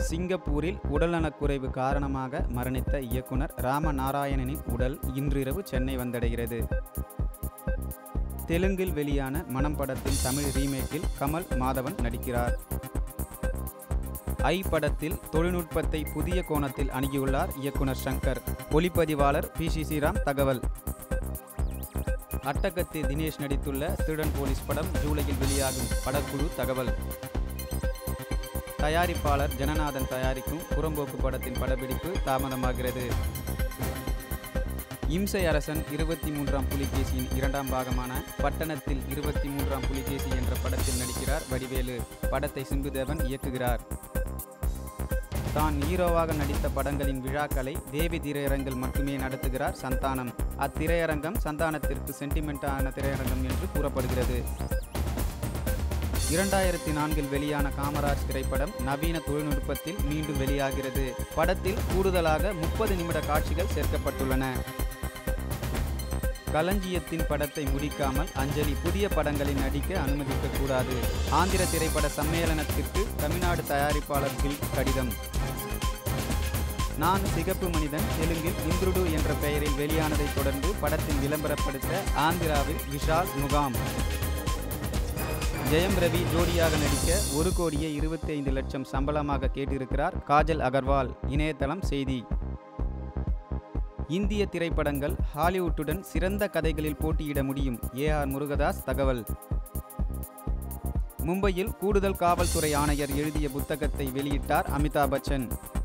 சிங்கப்பூரில் உடல்நலக்குறைவு காரணமாக மரணித்த இயக்குனர் ராமநாராயணனின் உடல் இன்றிரவு சென்னை வந்தடைகிறது தெலுங்கில் வெளியான மனம் படத்தின் தமிழ் ரீமேக்கில் கமல் மாதவன் நடிக்கிறார் ஐ படத்தில் தொழில்நுட்பத்தை புதிய கோணத்தில் அணுகியுள்ளார் இயக்குனர் சங்கர் ஒளிப்பதிவாளர் பி சி ஸ்ரீராம் தகவல் அட்டகத்தி தினேஷ் நடித்துள்ள திருடன் போலீஸ் படம் ஜூலையில் வெளியாகும் படக்குழு தகவல் தயாரிப்பாளர் ஜனநாதன் தயாரிக்கும் புறம்போக்கு படத்தின் படப்பிடிப்பு தாமதமாகிறது இம்சை அரசன் இருபத்தி மூன்றாம் புலிகேசியின் இரண்டாம் பாகமான பட்டணத்தில் இருபத்தி மூன்றாம் புலிகேசி என்ற படத்தில் நடிக்கிறார் வடிவேலு படத்தை சிம்புதேவன் இயக்குகிறார் தான் ஹீரோவாக நடித்த படங்களின் விழாக்களை தேவி திரையரங்கில் மட்டுமே நடத்துகிறார் சந்தானம் அத்திரையரங்கம் சந்தானத்திற்கு சென்டிமெண்டான திரையரங்கம் என்று கூறப்படுகிறது இரண்டாயிரத்தி நான்கில் வெளியான காமராஜ் திரைப்படம் நவீன தொழில்நுட்பத்தில் மீண்டும் வெளியாகிறது படத்தில் கூடுதலாக முப்பது நிமிட காட்சிகள் சேர்க்கப்பட்டுள்ளன களஞ்சியத்தின் படத்தை முடிக்காமல் அஞ்சலி புதிய படங்களில் நடிக்க அனுமதிக்க கூடாது ஆந்திர திரைப்பட சம்மேளனத்திற்கு தமிழ்நாடு தயாரிப்பாளர் கில் கடிதம் நான் சிகப்பு மனிதன் தெலுங்கில் இந்திருடு என்ற பெயரில் வெளியானதைத் தொடர்ந்து படத்தின் விளம்பரப்படுத்த ஆந்திராவில் விஷால் முகாம் ஜெயம் ரவி ஜோடியாக நடிக்க ஒரு கோடியே இருபத்தி ஐந்து லட்சம் சம்பளமாக கேட்டிருக்கிறார் காஜல் அகர்வால் இணையதளம் செய்தி இந்திய திரைப்படங்கள் ஹாலிவுட்டுடன் சிறந்த கதைகளில் போட்டியிட முடியும் ஏ ஆர் முருகதாஸ் தகவல் மும்பையில் கூடுதல் காவல்துறை ஆணையர் எழுதிய புத்தகத்தை வெளியிட்டார் அமிதாப் பச்சன்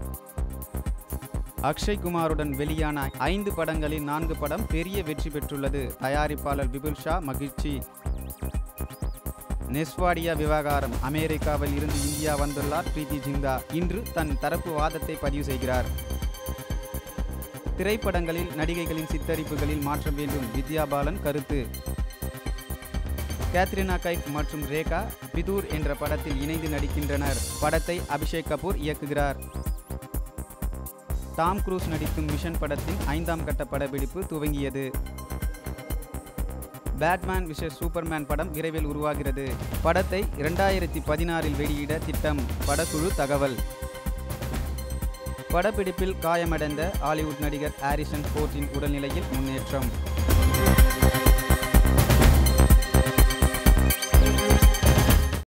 அக்ஷய் குமாருடன் வெளியான ஐந்து படங்களில் நான்கு படம் பெரிய வெற்றி பெற்றுள்ளது தயாரிப்பாளர் விபுல் ஷா மகிழ்ச்சி நெஸ்வாடியா விவகாரம் அமெரிக்காவில் இருந்து இந்தியா வந்துள்ளார் பிரீத்தி ஜிந்தா இன்று தன் தரப்பு வாதத்தை பதிவு செய்கிறார் திரைப்படங்களில் நடிகைகளின் சித்தரிப்புகளில் மாற்றம் வேண்டும் வித்யா பாலன் கருத்து கேத்ரினா கைஃப் மற்றும் ரேகா பிதூர் என்ற படத்தில் இணைந்து நடிக்கின்றனர் படத்தை அபிஷேக் கபூர் இயக்குகிறார் டாம் குரூஸ் நடிக்கும் மிஷன் படத்தின் ஐந்தாம் கட்ட படப்பிடிப்பு துவங்கியது பேட்மேன் விஷஸ் சூப்பர்மேன் படம் விரைவில் உருவாகிறது படத்தை இரண்டாயிரத்தி பதினாறில் வெளியிட திட்டம் படக்குழு தகவல் படப்பிடிப்பில் காயமடைந்த ஹாலிவுட் நடிகர் ஹாரிசன் ஃபோர்டின் உடல்நிலையில் முன்னேற்றம்